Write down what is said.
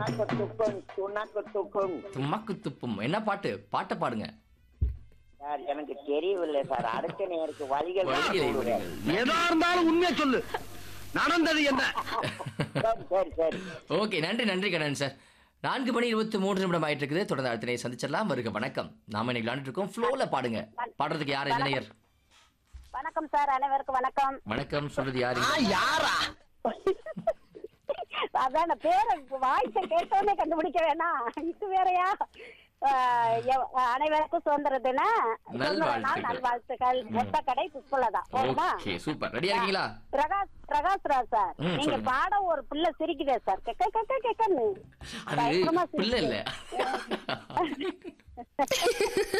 துணக்கு துக்கும் துணக்கு துக்கும் தும்மக்கு துப்பும் என்ன பாட்டு பாட்டை பாடுங்க சார் எனக்கு தெரியவில்லை சார் அடுத்த நேருக்கு வழிகள் தான் வழிகளை சொல்லுவேன். விடுங்கள். எதா இருந்தாலும் உண்மையை சொல்லு நடந்தது என்ன சரி சரி சரி ஓகே நன்றி நன்றி கண்ணன் சார் நான்கு மணி இருபத்தி மூன்று நிமிடம் ஆயிட்டு இருக்குது தொடர்ந்து அடுத்த நேரம் சந்திச்சிடலாம் வருக வணக்கம் நாம இன்னைக்கு விளையாண்டுட்டு இருக்கோம் ஃப்ளோல பாடுங்க பாடுறதுக்கு யார் இணையர் வணக்கம் சார் அனைவருக்கும் வணக்கம் வணக்கம் சொல்றது யாரு யாரா அதான் பேரை வாய்ஸ கேட்டோன்னே கண்டுபிடிக்க வேணாம் இது வேறயா ஆஹ் எவ்- அனைவருக்கும் சுதந்திர தின சுதந்திர நாள் நல்வாழ்த்துக்கள் மொத்த கடை புஷ்பலதா போதுமா ஓகே சூப்பர் ரெடியா இருக்கீங்களா பிரகாஷ் பிரகாஷ் ராஜ் சார் ம், நீங்க சொல்லுங்க. பாட ஒரு பிள்ளை சிரிக்குதே சார் கெக்க கெக்க கெக்கன்னு அது பயங்கரமா பிள்ளை சிரிக்குது. இல்ல